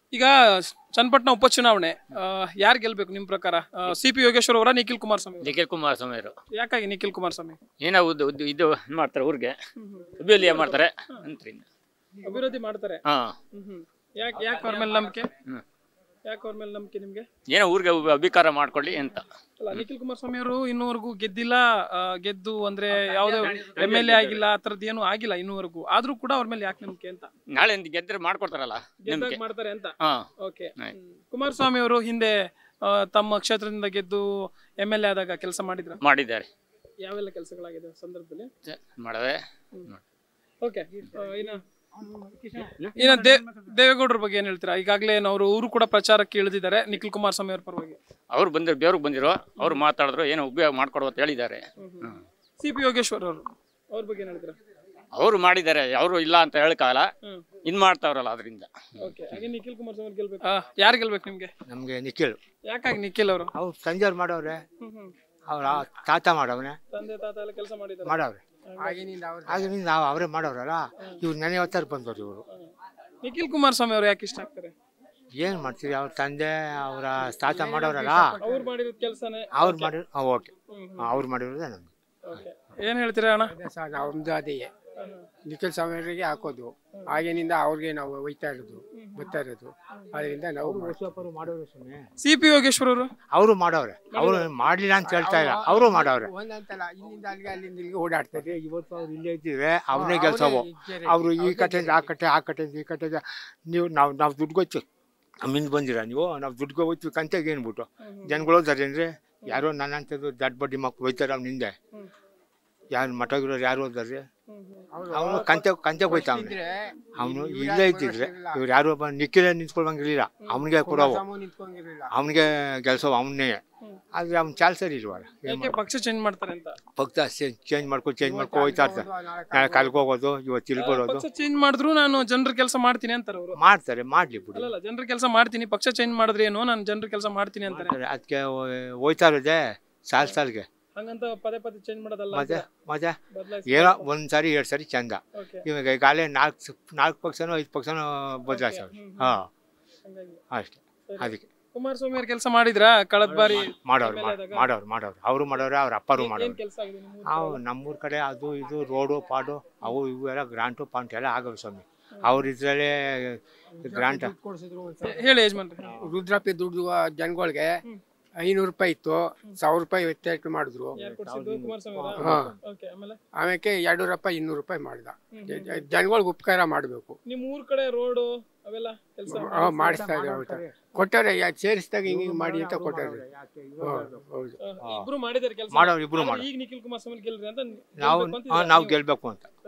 ಈಗ ಚನ್ನಪಟ್ಟಣ ಉಪಚುನಾವಣೆ ಯಾರು ಗೆಲ್ಬೇಕು ನಿಮ್ ಪ್ರಕಾರ ಸಿ ಪಿ ಯೋಗೇಶ್ವರ್ ಅವರ ನಿಖಿಲ್ ಕುಮಾರಸ್ವಾಮಿ ಅವರಾ? ನಿಖಿಲ್ ಕುಮಾರಸ್ವಾಮಿ ಅವರು ಯಾಕಾಗಿ ನಿಖಿಲ್ ಕುಮಾರಸ್ವಾಮಿ ಏನೋ ಉದ್ದು ಉದ್ದು ಇದು ಇದ್ ಮಾಡ್ತಾರೆ ಊರಿಗೆ ಅಭಿವೃದ್ಧಿ ಮಾಡ್ತಾರೆ ಅಂತ್ರಿಂದ ಅಭಿವೃದ್ಧಿ ಮಾಡ್ತಾರೆ ಹಾ ಯಾಕೆ ಯಾಕೆ ಅವ್ರ ಮೇಲೆ ನಂಬಿಕೆ ಹ್ಮ್. ಯಾಕೆ ಅವ್ರ ಮೇಲೆ ನಂಬಿಕೆ ನಿಮ್ಗೆ ಏನೋ ಊರಿಗೆ ಅಧಿಕಾರ ಮಾಡ್ಕೊಳ್ಳಿ ಅಂತ ಅಲ್ಲ ನಿಖಿಲ್ ಕುಮಾರಸ್ವಾಮಿ ಅವರು ಇನ್ನೂವರೆಗೂ ಗೆದ್ದಿಲ್ಲ ಆ, ಗೆದ್ದು ಅಂದ್ರೆ ಯಾವ್ದೇ ಎಮ್ ಎಲ್ ಎ ಆಗಿಲ್ಲ ಆ ಥರದ್ದು ಏನು ಆಗಿಲ್ಲ ಇನ್ನೂವರೆಗೂ ಆದ್ರೂ ಕೂಡ ಅವ್ರ ಮೇಲೆ ಯಾಕೆ ನಂಬಿಕೆ ಅಂತ ನಾಳೆ ಒಂದು ಗೆದ್ರೆ ಮಾಡ್ಕೊಡ್ತಾರಲ್ಲ ಗೆದ್ದಾಗ ನಂಬಿಕೆ ಮಾಡ್ತಾರೆ ಅಂತ ಹಾ ಓಕೆ ಆಯ್ತು. ಕುಮಾರಸ್ವಾಮಿ ಅವರು ಹಿಂದೆ ಆ, ತಮ್ಮ ಕ್ಷೇತ್ರದಿಂದ ಗೆದ್ದು ಎಮ್ ಎಲ್ ಎ ಆದಾಗ ಕೆಲಸ ಮಾಡಿದ್ರ ಮಾಡಿದ್ದಾರೆ ಯಾವೆಲ್ಲ ಕೆಲಸಗಳಾಗಿದೆ ಆ ಸಂದರ್ಭದಲ್ಲಿ ಮಾಡವೆ ಓಕೆ ಇನ್ನ ಇನ್ನ ದೇ- ದೇವೇಗೌಡರ ಬಗ್ಗೆ ಏನ್ ಹೇಳ್ತೀರಾ ಈಗಾಗಲೇ ಅವರು ಅವರು ಕೂಡ ಪ್ರಚಾರಕ್ಕೆ ಇಳಿದಿದ್ದಾರೆ ನಿಖಿಲ್ ಕುಮಾರಸ್ವಾಮಿ ಅವ್ರ ಪರವಾಗಿ ಅವ್ರು ಬಂದಿರೋ ಬೇವ್ರಿಗೆ ಬಂದಿರೋ ಅವ್ರು ಮಾತಾಡಿದ್ರು ಏನೋ ಉಪಯೋಗ ಮಾಡ್ಕೊಡು ಅಂತ ಹೇಳಿದ್ದಾರೆ ಹ್ಮ್. ಸಿ ಪಿ ಯೋಗೇಶ್ವರ್ ಅವರು ಅವ್ರ ಬಗ್ಗೆ ಏನ್ ಹೇಳ್ತೀರಾ ಅವರು ಮಾಡಿದ್ದಾರೆ ಅವರು ಇಲ್ಲ ಅಂತ ಹೇಳಕ್ಕಾಗಲ್ಲ ಹ್ಮ್ ಇದ್ ಮಾಡ್ತಾವ್ರಲ್ಲ ಅದರಿಂದ ಓಕೆ ಹಾಗೆ ನಿಖಿಲ್ ಕುಮಾರಸ್ವಾಮಿ ಅವ್ರು ಗೆಲ್ಬೇಕು ಯಾರು ಗೆಲ್ಬೇಕು ನಿಮ್ಗೆ ನಮಗೆ ನಿಖಿಲ್ ಯಾಕಾಗಿ ನಿಖಿಲ್ ಅವರು ಅವ್ರು ಸಂಜೆವ್ರು ಮಾಡವ್ರೆ ಹ್ಮ್ ಹ್ಮ್ ಅವ್ರ ತಾತ ಮಾಡವ್ನೆ ತಂದೆ ತಾತ ಎಲ್ಲ ಕೆಲಸ ಮಾಡಿದ್ದಾರೆ ಮಾಡವ್ರೆ ಆಗಿನಿಂದ ನಾವು ಅವರೇ ಮಾಡವ್ರಲ್ಲ ಇವ್ರು ನೆನೆ ಹೊತ್ತಾರ ಬಂದವ್ರು ಇವರು ನಿಖಿಲ್ ಕುಮಾರಸ್ವಾಮಿ ಅವ್ರು ಯಾಕೆ ಇಷ್ಟ ಆಗ್ತಾರೆ ಏನು ಮಾಡ್ತೀವಿ ಅವ್ರ ತಂದೆ ಅವರ ತಾತ ಮಾಡವ್ರಲ್ಲ ಅವ್ರು ಮಾಡಿರೋದ್ ಕೆಲಸನೇ ಅವ್ರು ಮಾಡಿ ಓಕೆ ಅವ್ರು ಮಾಡಿರೋದೇ ನಮ್ಗೆ ಓಕೆ ಏನ್ ಹೇಳ್ತೀರಾ ಅಣ್ಣ ಸರ್ ನಮ್ದು ಅದೇ ನಿಖಿಲ್ ಸ್ವಾಮಿಯವರಿಗೆ ಹಾಕೋದು ಆಗಿನಿಂದ ಅವ್ರಿಗೆ ನಾವು ಒಯ್ತಾ ಇರೋದು ಬರ್ತಾ ಇರೋದು ಅದರಿಂದ ನಾವು ಮಾಡ್ತೀವಿ. ಮಾಡೋರು ಸುಮ್ಮನೆ ಸಿ ಪಿ ಯೋಗೇಶ್ವರ್ ಅವರು ಅವರು ಮಾಡವ್ರೆ ಅವರು ಮಾಡಲಿಲ್ಲ ಅಂತ ಹೇಳ್ತಾ ಇಲ್ಲ ಅವರು ಮಾಡವ್ರೆ ಒಂದಂತಲ್ಲ ಇಲ್ಲಿಂದ ಅಲ್ಲಿಗೆ ಅಲ್ಲಿಂದ ಇಲ್ಲಿಗೆ ಓಡಾಡ್ತಾರೆ ಇವತ್ತು ಅವ್ರು ಇಲ್ಲೇ ಇದ್ದಿದ್ರೆ ಅವನೇ ಗೆಲ್ಸವು ಅವರು ಈ ಕಟ್ಟೆಯಿಂದ ಆ ಕಟ್ಟೆ ಆ ಕಟ್ಟೆಯಿಂದ ಈ ಕಟ್ಟೆಯಿಂದ ನೀವು ನಾವು ನಾವು ದುಡ್ಡು ಗೊತ್ತು ಮಿಂದು ಬಂದಿರ ನೀವು ನಾವು ದುಡ್ಡು ಹೋಯ್ತೀವಿ ಕಂತೆಗೆ ಏನ್ಬಿಟ್ಟು ಜನಗಳು ಹೋದಾರೆ ಅಂದರೆ ಯಾರೋ ನನ್ನಂಥದ್ದು ದಡ್ಡ ಬಡ್ಡಿ ಮಕ್ಳು ಹೋಯ್ತಾರೆ ಅವ್ನ ಹಿಂದೆ ಯಾರು ಮಠಗಿರೋರು ಯಾರು ಹೋದಾರೆ ಅವನು ಕಂತೆ ಕಂತೆಗೆ ಹೋಯ್ತಾ ಅವನು ಅವನು ಇಲ್ಲೇ ಇದ್ದಿದ್ರೆ ಇವ್ರು ಯಾರು ಒಬ್ಬ ನಿಖಿಲೇ ನಿಂತ್ಕೊಳ್ಬಂಗಿರ್ಲಿಲ್ಲ ಅವನಿಗೆ ಕೊಡೋವು ಸಾಮು ನಿಂತ್ಕೊಂಗಿರಲಿಲ್ಲ ಅವನಿಗೆ ಗೆಲ್ಸೋವು ಅವನ್ನೇ ಆದರೆ ಅವ್ನು ಚಾಲ್ ಸರಿ ಇಲ್ವಲ್ಲ ಏನು ಯಾಕೆ ಪಕ್ಷ ಚೇಂಜ್ ಮಾಡ್ತಾರೆ ಅಂತ ಭಕ್ತ ಚೇಂಜ್ ಮಾಡ್ಕೊ ಚೇಂಜ್ ಮಾಡ್ಕೊ ಹೋಯ್ತಾ ಇರ್ತಾರೆ ನಾಳೆ ಕಾಲ್ಗೆ ಹೋಗೋದು ಇವತ್ತು ಇಲ್ಲಿ ಬರೋದು ಪಕ್ಷ ಚೇಂಜ್ ಮಾಡಿದ್ರು ನಾನು ಜನರ ಕೆಲಸ ಮಾಡ್ತೀನಿ ಅಂತಾರೆ ಅವರು ಮಾಡ್ತಾರೆ ಮಾಡ್ಲಿ ಬಿಡಿ ಅಲ್ಲಲ್ಲ ಜನರ ಕೆಲಸ ಮಾಡ್ತೀನಿ ಪಕ್ಷ ಚೇಂಜ್ ಮಾಡಿದ್ರೆ ಏನು ನಾನು ಜನರ ಕೆಲಸ ಮಾಡ್ತೀನಿ ಅಂತಾರೆ ಅದಕ್ಕೆ ಹೋಯ್ತಾ ಇರೋದೆ ಸಾಲ್ ಸಾಲ್ಗೆ ಹಂಗಂತ ಪದೇ ಪದೇ ಚೇಂಜ್ ಮಾಡೋದಲ್ಲ ಮತ್ತೆ ಮತ್ತೆ ಬದಲಾಯಿಸಿ ಏನೋ ಒಂದ್ ಸಾರಿ ಎರಡ್ ಸಾರಿ ಚಂದ ಓಕೆ ಇವಾಗ ಈಗಾಗಲೇ ನಾಲ್ಕು ನಾಲ್ಕು ಪಕ್ಷನೋ ಐದು ಪಕ್ಷನೋ ಬದಲಾಯಿಸವ್ರೆ ಹಾ ಹಂಗಾಗಿ ಅಷ್ಟೇ ಅದಕ್ಕೆ ಕುಮಾರಸ್ವಾಮಿ ಅವ್ರ ಕೆಲಸ ಮಾಡಿದ್ರಾ ಕಳೆದ ಬಾರಿ ಮಾಡೋರು MLA ಆದಾಗ? ಮಾಡೋರು ಮಾಡೋರು ಅವರು ಮಾಡೋರೆ ಅವ್ರ ಅಪ್ಪರು ಏನ್ ಮಾಡೋರು ಕೆಲಸ ಆಗಿದೆ ನಿಮ್ಮ ಊರ್ ಅವು ನಮ್ಮೂರ ಕಡೆ ಅದು ಇದು ರೋಡು ಪಾಡು ಅವು ಇವು ಎಲ್ಲ ಗ್ರಾಂಟು ಪಾಂಟು ಎಲ್ಲ ಆಗವೆ ಸ್ವಾಮಿ ಅವ್ರ ಇದ್ರಲ್ಲೇ ಗ್ರಾಂಟ್ ಕೊಡ್ಸಿದ್ರು ಒಂದ್ ಕಡೆ? ಹೇಳಿ ಯಜಮಾನ್ರೆ ರುದ್ರಪ್ಪಿ ದುಡ್ಡು ಜನಗಳಿಗೆ ಐನೂರು ರೂಪಾಯಿ ಇತ್ತು ಸಾವಿರ ರೂಪಾಯಿ ವ್ಯತ್ಯಾಸ ಮಾಡಿದ್ರು ಯಾರು ಕೊಡ್ಸಿದ್ದು ಕುಮಾರಸ್ವಾಮಿ ಅವರಾ? ಹಾ. ಓಕೆ ಆಮೇಲೆ ಆಮೇಲೆ ಎರಡು ರೂಪಾಯಿ ಇನ್ನೂರು ರೂಪಾಯಿ ಮಾಡ್ದ ಜನಗಳಿಗೆ ಉಪಕಾರ ಮಾಡಬೇಕು ನಿಮ್ಮ ಊರ್ ಕಡೆ ರೋಡು ಅವೆಲ್ಲ ಕೆಲಸ ಮಾಡಿಸ್ತಾ ಇದ್ದಾರೆ ಅವ್ರು ಕೊಟ್ಟಾರೆ ಯಾ- ಸೇರಿಸ್ದಾಗ ಹಿಂಗೆ ಹಿಂಗೆ ಮಾಡಿ ಅಂತ ಕೊಟ್ಟಾರೆ ಹೌದು ಹೌದು ಇಬ್ರು ಮಾಡಿದಾರೆ ಕೆಲಸ ಮಾಡೋರು ಇಬ್ರು ಮಾಡೋರು ಈಗ ನಿಖಿಲ್ ಕುಮಾರಸ್ವಾಮಿ ಗೆಲ್ರಿ ಅಂತ ನಾವು ಗೆಲ್ಬೇಕು ಅಂತಿದ್ದೀರಾ ನಾವು ನೀವು? ಗೆಲ್ಬೇಕು ಅಂತ